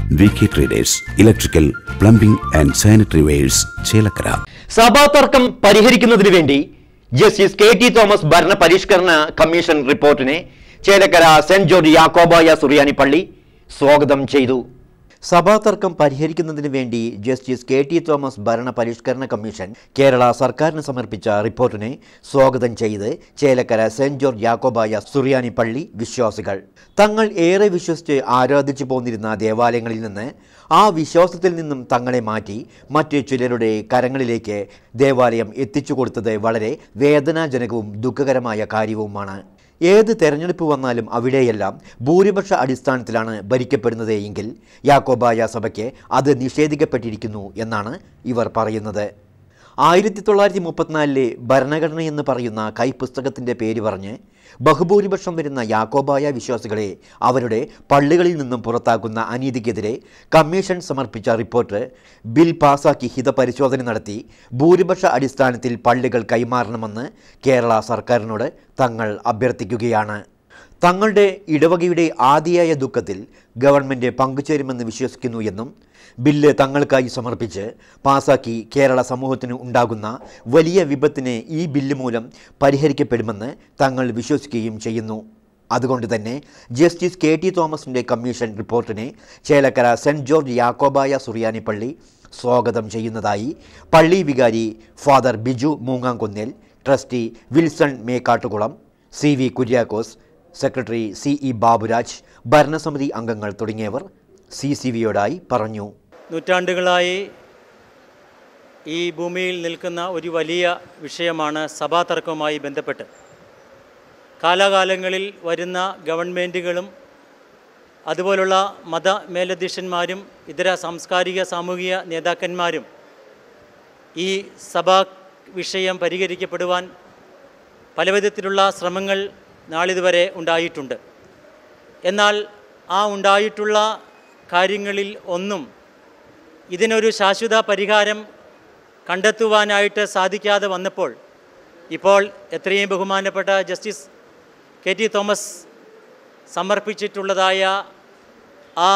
V K traders electrical plumbing and sanitary wares Chelakkara സഭാ തർക്കം പരിഹരിക്കുന്നതിന് വേണ്ടി ജസ്റ്റിസ് കെ ടി തോമസ് ഭരണ പരിഷ്കരണ കമ്മീഷൻ റിപ്പോർട്ടിനെ ചേലക്കര സെന്റ് ജോർജ് യാക്കോബായ സുറിയാനി പള്ളി സ്വാഗതം ചെയ്തു സഭാ തർക്കം പരിഹരിക്കുന്നതിന് വേണ്ടി ജസ്റ്റിസ് കെ ടി തോമസ് ഭരണ പരിഷ്കരണ കമ്മീഷൻ കേരള സർക്കാരിന് സമർപ്പിച്ച റിപ്പോർട്ടിനെ സ്വാഗതം ചെയ്ത് ചേലക്കര സെന്റ് ജോർജ് യാക്കോബായ സുറിയാനി പള്ളി വിശ്വാസികൾ തങ്ങൾ ഏറെ വിശ്വസിച്ച് ആരാധിച്ചു പോന്നിരുന്ന ദേവാലയങ്ങളിൽ നിന്ന് ആ വിശ്വാസത്തിൽ നിന്നും തങ്ങളെ മാറ്റി മറ്റ് ചിലരുടെ കരങ്ങളിലേക്ക് ദേവാലയം എത്തിച്ചു കൊടുത്തത് വളരെ വേദനാജനകവും ദുഃഖകരമായ കാര്യവുമാണ് ഏത് തെരഞ്ഞെടുപ്പ് വന്നാലും അവിടെയെല്ലാം ഭൂരിപക്ഷ അടിസ്ഥാനത്തിലാണ് ഭരിക്കപ്പെടുന്നത് എങ്കിൽ യാക്കോബായ സഭയ്ക്ക് അത് നിഷേധിക്കപ്പെട്ടിരിക്കുന്നു എന്നാണ് ഇവർ പറയുന്നത് ആയിരത്തി തൊള്ളായിരത്തി മുപ്പത്തിനാലിലെ ഭരണഘടന എന്ന് പറയുന്ന കൈപ്പുസ്തകത്തിൻ്റെ പേര് പറഞ്ഞ് ബഹുഭൂരിപക്ഷം വരുന്ന യാക്കോബായ വിശ്വാസികളെ അവരുടെ പള്ളികളിൽ നിന്നും പുറത്താക്കുന്ന അനീതിക്കെതിരെ കമ്മീഷൻ സമർപ്പിച്ച റിപ്പോർട്ട് ബിൽ പാസാക്കി ഹിതപരിശോധന നടത്തി ഭൂരിപക്ഷ അടിസ്ഥാനത്തിൽ പള്ളികൾ കൈമാറണമെന്ന് കേരള സർക്കാരിനോട് തങ്ങൾ അഭ്യർത്ഥിക്കുകയാണ് തങ്ങളുടെ ഇടവകയുടെ ആദിയായ ദുഃഖത്തിൽ ഗവൺമെൻറ് പങ്കുചേരുമെന്ന് വിശ്വസിക്കുന്നു എന്നും ബില്ല് തങ്ങൾക്കായി സമർപ്പിച്ച് പാസാക്കി കേരള സമൂഹത്തിന് ഉണ്ടാകുന്ന വലിയ വിപത്തിനെ ഈ ബില്ല് മൂലം പരിഹരിക്കപ്പെടുമെന്ന് തങ്ങൾ വിശ്വസിക്കുകയും ചെയ്യുന്നു അതുകൊണ്ട് തന്നെ ജസ്റ്റിസ് കെ ടി തോമസിൻ്റെ കമ്മീഷൻ റിപ്പോർട്ടിനെ ചേലക്കര സെൻറ്റ് ജോർജ് യാക്കോബായ സുറിയാനി പള്ളി സ്വാഗതം ചെയ്യുന്നതായി പള്ളി വികാരി father Biju Moongamkunnel trustee Wilson Mekkattukulam C V Kuriakose secretary C E Baburaj ഭരണസമിതി അംഗങ്ങൾ തുടങ്ങിയവർ സി സി വിയോടായി പറഞ്ഞു നൂറ്റാണ്ടുകളായി ഈ ഭൂമിയിൽ നിൽക്കുന്ന ഒരു വലിയ വിഷയമാണ് സഭാ തർക്കവുമായി ബന്ധപ്പെട്ട് കാലാകാലങ്ങളിൽ വരുന്ന ഗവൺമെൻറ്റുകളും അതുപോലുള്ള മത മേലധ്യക്ഷന്മാരും ഇതര സാംസ്കാരിക സാമൂഹിക നേതാക്കന്മാരും ഈ സഭാ വിഷയം പരിഹരിക്കപ്പെടുവാൻ പലവിധത്തിലുള്ള ശ്രമങ്ങൾ നാളിതുവരെ ഉണ്ടായിട്ടുണ്ട് എന്നാൽ ആ ഉണ്ടായിട്ടുള്ള കാര്യങ്ങളിൽ ഒന്നും ഇതിനൊരു ശാശ്വത പരിഹാരം കണ്ടെത്തുവാനായിട്ട് സാധിക്കാതെ വന്നപ്പോൾ ഇപ്പോൾ എത്രയും ബഹുമാനപ്പെട്ട ജസ്റ്റിസ് കെ ടി തോമസ് സമർപ്പിച്ചിട്ടുള്ളതായ ആ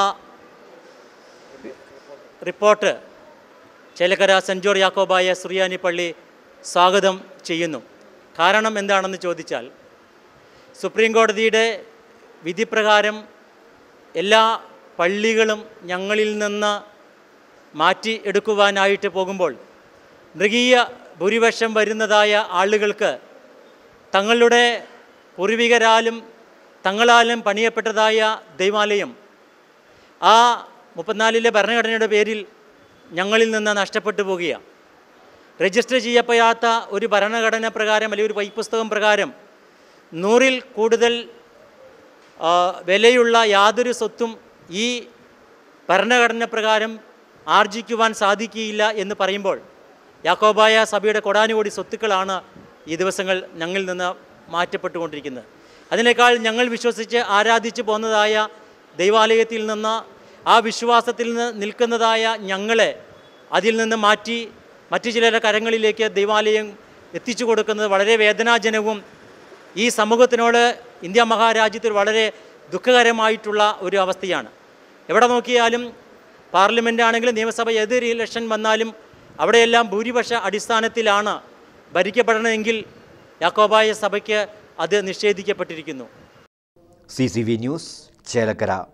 റിപ്പോർട്ട് ചേലക്കര സെൻറ്റ് ജോർജ് യാക്കോബായ സുറിയാനി പള്ളി സ്വാഗതം ചെയ്യുന്നു കാരണം എന്താണെന്ന് ചോദിച്ചാൽ സുപ്രീം കോടതിയുടെ വിധിപ്രകാരം എല്ലാ പള്ളികളും ഞങ്ങളിൽ നിന്ന് മാറ്റി എടുക്കുവാനായിട്ട് പോകുമ്പോൾ മൃഗീയ ഭൂരിപക്ഷം വരുന്നതായ ആളുകൾക്ക് തങ്ങളുടെ പൂർവികരാലും തങ്ങളാലും പണിയപ്പെട്ടതായ ദൈവാലയം ആ മുപ്പത്തിനാലിലെ ഭരണഘടനയുടെ പേരിൽ ഞങ്ങളിൽ നിന്ന് നഷ്ടപ്പെട്ടു പോകുകയാണ് രജിസ്റ്റർ ചെയ്യപ്പെടാത്ത ഒരു ഭരണഘടന പ്രകാരം അല്ലെങ്കിൽ ഒരു വൈപുസ്തകം പ്രകാരം നൂറിൽ കൂടുതൽ ആ, വിലയുള്ള യാതൊരു സ്വത്തും ഈ ഭരണഘടന പ്രകാരം ആർജിക്കുവാൻ സാധിക്കുകയില്ല എന്ന് പറയുമ്പോൾ യാക്കോബായ സഭയുടെ കൊടാനുകോടി സ്വത്തുക്കളാണ് ഈ ദിവസങ്ങൾ ഞങ്ങളിൽ നിന്ന് മാറ്റപ്പെട്ടുകൊണ്ടിരിക്കുന്നത് അതിനേക്കാൾ ഞങ്ങൾ വിശ്വസിച്ച് ആരാധിച്ചു പോന്നതായ ദൈവാലയത്തിൽ നിന്ന് ആ വിശ്വാസത്തിൽ നിന്ന് നിൽക്കുന്നതായ ഞങ്ങളെ അതിൽ നിന്ന് മാറ്റി മറ്റു ചിലരുടെ കരങ്ങളിലേക്ക് ദൈവാലയം എത്തിച്ചു കൊടുക്കുന്നത് വളരെ വേദനാജനകവും ഈ സമൂഹത്തിനോട് ഇന്ത്യ മഹാരാജ്യത്തിൽ വളരെ ദുഃഖകരമായിട്ടുള്ള ഒരു അവസ്ഥയാണ് എവിടെ നോക്കിയാലും പാർലമെൻ്റ് ആണെങ്കിലും നിയമസഭ ഏതൊരു ഇലക്ഷൻ വന്നാലും അവിടെയെല്ലാം ഭൂരിപക്ഷ അടിസ്ഥാനത്തിലാണ് ഭരിക്കപ്പെടണമെങ്കിൽ യാക്കോബായ സഭയ്ക്ക് അത് നിഷേധിക്കപ്പെട്ടിരിക്കുന്നു C C V news Chelakkara